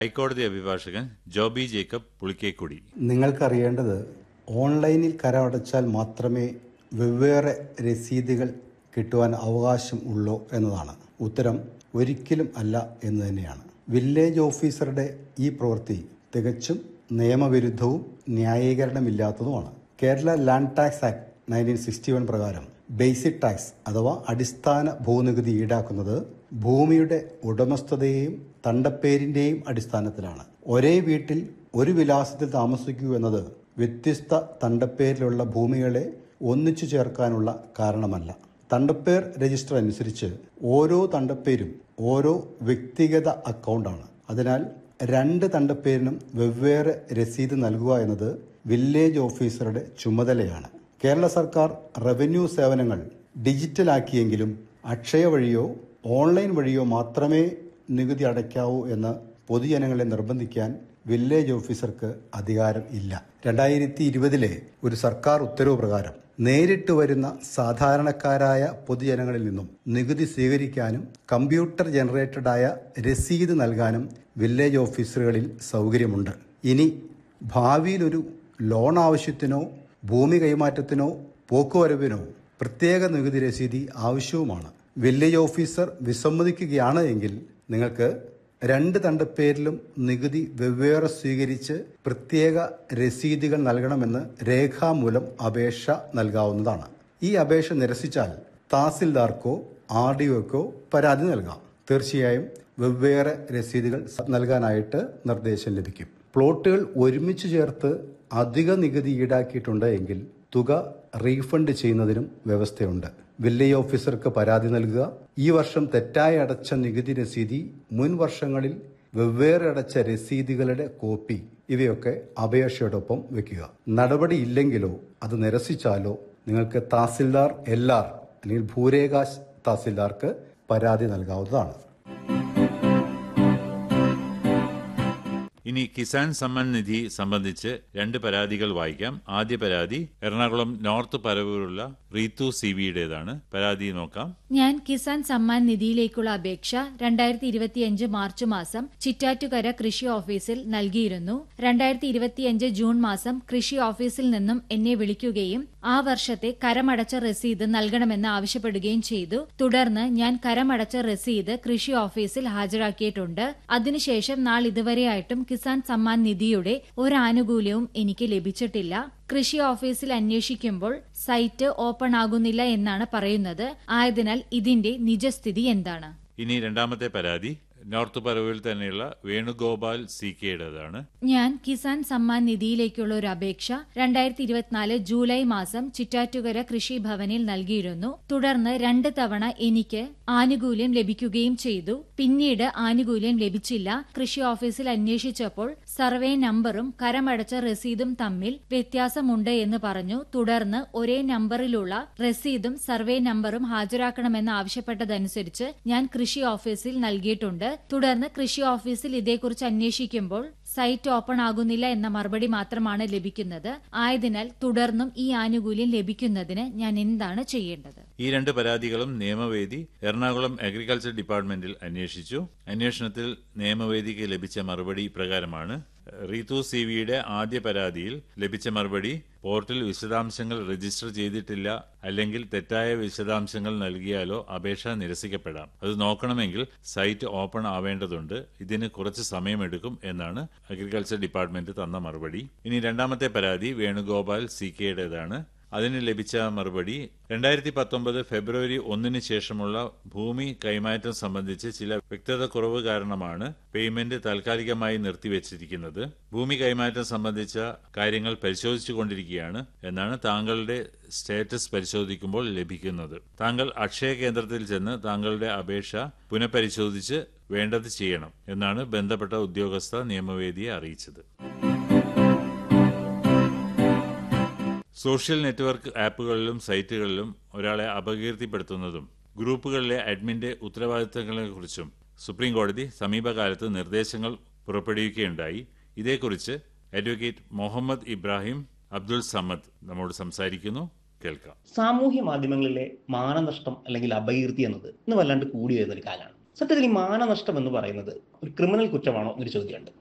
ഹൈക്കോടതി അഭിഭാഷകൻ ജോബി ജേക്കബ് പുളിക്കേക്കുടി നിങ്ങൾക്കറിയേണ്ടത് ഓൺലൈനിൽ കരമടച്ചാൽ മാത്രമേ വെവ്വേറെ രസീതുകൾ കിട്ടുവാൻ അവകാശം ഉള്ളൂ എന്നതാണ് ഉത്തരം ഒരിക്കലും അല്ല എന്ന് തന്നെയാണ് വില്ലേജ് ഓഫീസറുടെ ഈ പ്രവൃത്തി തികച്ചും നിയമവിരുദ്ധവും ന്യായീകരണമില്ലാത്തതുമാണ് Kerala land tax act nineteen sixty one പ്രകാരം ബേസിക് ടാക്സ് അഥവാ അടിസ്ഥാന ഭൂനികുതി ഈടാക്കുന്നത് ഭൂമിയുടെ ഉടമസ്ഥതയെയും തണ്ടപ്പേരിന്റെയും അടിസ്ഥാനത്തിലാണ് ഒരേ വീട്ടിൽ ഒരു വിലാസത്തിൽ താമസിക്കൂ എന്നത് വ്യത്യസ്ത തണ്ടപ്പേരിലുള്ള ഭൂമികളെ ഒന്നിച്ചു ചേർക്കാനുള്ള കാരണമല്ല തണ്ടപ്പേർ രജിസ്റ്റർ അനുസരിച്ച് ഓരോ തണ്ടപ്പേരും ഓരോ വ്യക്തിഗത അക്കൗണ്ടാണ് അതിനാൽ രണ്ട് തണ്ടപ്പേരിനും വെവ്വേറെ രസീത് നൽകുക എന്നത് വില്ലേജ് ഓഫീസറുടെ ചുമതലയാണ് കേരള സർക്കാർ റവന്യൂ സേവനങ്ങൾ ഡിജിറ്റലാക്കിയെങ്കിലും അക്ഷയ വഴിയോ ഓൺലൈൻ വഴിയോ മാത്രമേ നികുതി അടയ്ക്കാവൂ എന്ന് പൊതുജനങ്ങളെ നിർബന്ധിക്കാൻ വില്ലേജ് ഓഫീസർക്ക് അധികാരം ഇല്ല രണ്ടായിരത്തി ഇരുപതിലെ ഒരു സർക്കാർ ഉത്തരവ് പ്രകാരം നേരിട്ട് വരുന്ന സാധാരണക്കാരായ പൊതുജനങ്ങളിൽ നിന്നും നികുതി സ്വീകരിക്കാനും കമ്പ്യൂട്ടർ ജനറേറ്റഡായ രസീത് നൽകാനും വില്ലേജ് ഓഫീസറുകളിൽ സൗകര്യമുണ്ട് ഇനി ഭാവിയിൽ ഒരു ലോൺ ആവശ്യത്തിനോ ഭൂമി കൈമാറ്റത്തിനോ പോക്കുവരവിനോ പ്രത്യേക നികുതി രസീതി ആവശ്യവുമാണ് വില്ലേജ് ഓഫീസർ വിസമ്മതിക്കുകയാണ് എങ്കിൽ നിങ്ങൾക്ക് രണ്ട് തണ്ടപ്പേരിലും നികുതി വെവ്വേറെ സ്വീകരിച്ച് പ്രത്യേക രസീതുകൾ നൽകണമെന്ന് രേഖാമൂലം അപേക്ഷ നൽകാവുന്നതാണ് ഈ അപേക്ഷ നിരസിച്ചാൽ തഹസിൽദാർക്കോ ആർ ഡി ഒക്കോ പരാതി നൽകാം തീർച്ചയായും വെവ്വേറെ രസീതുകൾ നൽകാനായിട്ട് നിർദ്ദേശം ലഭിക്കും പ്ലോട്ടുകൾ ഒരുമിച്ച് ചേർത്ത് അധിക നികുതി ഈടാക്കിയിട്ടുണ്ട് എങ്കിൽ തുക റീഫണ്ട് ചെയ്യുന്നതിനും വ്യവസ്ഥയുണ്ട് വില്ലേജ് ഓഫീസർക്ക് പരാതി നൽകുക ഈ വർഷം തെറ്റായി അടച്ച നികുതി രസീതി മുൻ വർഷങ്ങളിൽ വെവ്വേറെ അടച്ച രസീതുകളുടെ കോപ്പി ഇവയൊക്കെ അപേക്ഷയോടൊപ്പം വെക്കുക നടപടി ഇല്ലെങ്കിലോ അത് നിരസിച്ചാലോ നിങ്ങൾക്ക് തഹസിൽദാർ എൽ ആർ അല്ലെങ്കിൽ ഭൂരേഖാശ് തഹസിൽദാർക്ക് പരാതി നൽകാവുന്നതാണ് ഇനി കിസാൻ സമ്മാൻ നിധി സംബന്ധിച്ച് രണ്ട് പരാതികൾ വായിക്കാം ആദ്യ പരാതി എറണാകുളം നോർത്ത് പരവൂരുള്ള റീതു സി വിയുടേതാണ് പരാതി നോക്കാം ഞാൻ കിസാൻ സമ്മാൻ നിധിയിലേക്കുള്ള അപേക്ഷ രണ്ടായിരത്തി ഇരുപത്തിയഞ്ച് മാർച്ച് മാസം ചിറ്റാറ്റുകര കൃഷി ഓഫീസിൽ നൽകിയിരുന്നു രണ്ടായിരത്തി ഇരുപത്തിയഞ്ച് ജൂൺ മാസം കൃഷി ഓഫീസിൽ നിന്നും എന്നെ വിളിക്കുകയും ആ വർഷത്തെ കരമടച്ച രസീത് നൽകണമെന്ന് ആവശ്യപ്പെടുകയും ചെയ്തു തുടർന്ന് ഞാൻ കരമടച്ച രസീത് കൃഷി ഓഫീസിൽ ഹാജരാക്കിയിട്ടുണ്ട് അതിനുശേഷം നാളിതുവരെയായിട്ടും കിസാൻ സമ്മാൻ നിധിയുടെ ഒരു ആനുകൂല്യവും എനിക്ക് ലഭിച്ചിട്ടില്ല കൃഷി ഓഫീസിൽ അന്വേഷിക്കുമ്പോൾ സൈറ്റ് ഓപ്പൺ ആകുന്നില്ല എന്നാണ് പറയുന്നത് ആയതിനാൽ ഇതിന്റെ നിജസ്ഥിതി എന്താണ് ഇനി രണ്ടാമത്തെ പരാതി നോർത്ത് പരവൂരിൽ തന്നെയുള്ള വേണുഗോപാൽ സി കെയുടേതാണ് ഞാൻ കിസാൻ സമ്മാൻ നിധിയിലേക്കുള്ള ഒരു അപേക്ഷ രണ്ടായിരത്തി ഇരുപത്തിനാല് ജൂലൈ മാസം ചിറ്റാറ്റുകര കൃഷി ഭവനിൽ നൽകിയിരുന്നു തുടർന്ന് രണ്ട് തവണ എനിക്ക് ആനുകൂല്യം ലഭിക്കുകയും ചെയ്തു പിന്നീട് ആനുകൂല്യം ലഭിച്ചില്ല കൃഷി ഓഫീസിൽ അന്വേഷിച്ചപ്പോൾ സർവേ നമ്പറും കരമടച്ച രസീതും തമ്മിൽ വ്യത്യാസമുണ്ട് എന്ന് പറഞ്ഞു തുടർന്ന് ഒരേ നമ്പറിലുള്ള രസീതും സർവേ നമ്പറും ഹാജരാക്കണമെന്ന് ആവശ്യപ്പെട്ടതനുസരിച്ച് ഞാൻ കൃഷി ഓഫീസിൽ നൽകിയിട്ടുണ്ട് തുടർന്ന് കൃഷി ഓഫീസിൽ ഇതേക്കുറിച്ച് അന്വേഷിക്കുമ്പോൾ സൈറ്റ് ഓപ്പൺ ആകുന്നില്ല എന്ന മറുപടി മാത്രമാണ് ലഭിക്കുന്നത് ആയതിനാൽ തുടർന്നും ഈ ആനുകൂല്യം ലഭിക്കുന്നതിന് ഞാൻ എന്താണ് ചെയ്യേണ്ടത് ഈ രണ്ട് പരാതികളും നിയമവേദി എറണാകുളം അഗ്രികൾച്ചർ ഡിപ്പാർട്ട്മെന്റിൽ അന്വേഷിച്ചു അന്വേഷണത്തിൽ നിയമവേദിക്ക് ലഭിച്ച മറുപടി ഇപ്രകാരമാണ് റീതു സി വിയുടെ ആദ്യ പരാതിയിൽ ലഭിച്ച മറുപടി പോർട്ടിൽ വിശദാംശങ്ങൾ രജിസ്റ്റർ ചെയ്തിട്ടില്ല അല്ലെങ്കിൽ തെറ്റായ വിശദാംശങ്ങൾ നൽകിയാലോ അപേക്ഷ നിരസിക്കപ്പെടാം അത് നോക്കണമെങ്കിൽ സൈറ്റ് ഓപ്പൺ ആവേണ്ടതുണ്ട് ഇതിന് കുറച്ച് സമയമെടുക്കും എന്നാണ് അഗ്രികൾച്ചർ ഡിപ്പാർട്ട്മെന്റ് തന്ന മറുപടി ഇനി രണ്ടാമത്തെ പരാതി വേണുഗോപാൽ സി കെയുടേതാണ് അതിന് ലഭിച്ച മറുപടി രണ്ടായിരത്തി പത്തൊമ്പത് ഫെബ്രുവരി ഒന്നിന് ശേഷമുള്ള ഭൂമി കൈമാറ്റം സംബന്ധിച്ച് ചില വ്യക്തത കുറവ് കാരണമാണ് പേയ്മെന്റ് താൽക്കാലികമായി നിർത്തിവച്ചിരിക്കുന്നത് ഭൂമി കൈമാറ്റം സംബന്ധിച്ച കാര്യങ്ങൾ പരിശോധിച്ചുകൊണ്ടിരിക്കുകയാണ് എന്നാണ് താങ്കളുടെ സ്റ്റേറ്റസ് പരിശോധിക്കുമ്പോൾ ലഭിക്കുന്നത് താങ്കൾ അക്ഷയ കേന്ദ്രത്തിൽ ചെന്ന് താങ്കളുടെ അപേക്ഷ പുനഃപരിശോധിച്ച് വേണ്ടത് ചെയ്യണം എന്നാണ് ബന്ധപ്പെട്ട ഉദ്യോഗസ്ഥ നിയമവേദിയെ അറിയിച്ചത് സോഷ്യൽ നെറ്റ്വർക്ക് ആപ്പുകളിലും സൈറ്റുകളിലും ഒരാളെ അപകീർത്തിപ്പെടുത്തുന്നതും ഗ്രൂപ്പുകളിലെ അഡ്മിന്റെ ഉത്തരവാദിത്തങ്ങളെക്കുറിച്ചും സുപ്രീം കോടതി സമീപകാലത്ത് നിർദ്ദേശങ്ങൾ പുറപ്പെടുവിക്കുകയുണ്ടായി ഇതേക്കുറിച്ച് അഡ്വക്കേറ്റ് മുഹമ്മദ് ഇബ്രാഹിം അബ്ദുൾ സമദ് നമ്മോട് സംസാരിക്കുന്നു കേൾക്കാം സാമൂഹ്യ മാധ്യമങ്ങളിലെ മാനനഷ്ടം അല്ലെങ്കിൽ അപകീർത്തി എന്നത് ഇന്ന് വല്ലാണ്ട് കൂടി വരുന്ന ഒരു കാലമാണ് സത്യത്തിൽ ഈ മാനനഷ്ടം എന്ന് പറയുന്നത് ഒരു ക്രിമിനൽ കുറ്റമാണോ എന്നൊരു ചോദ്യമുണ്ട്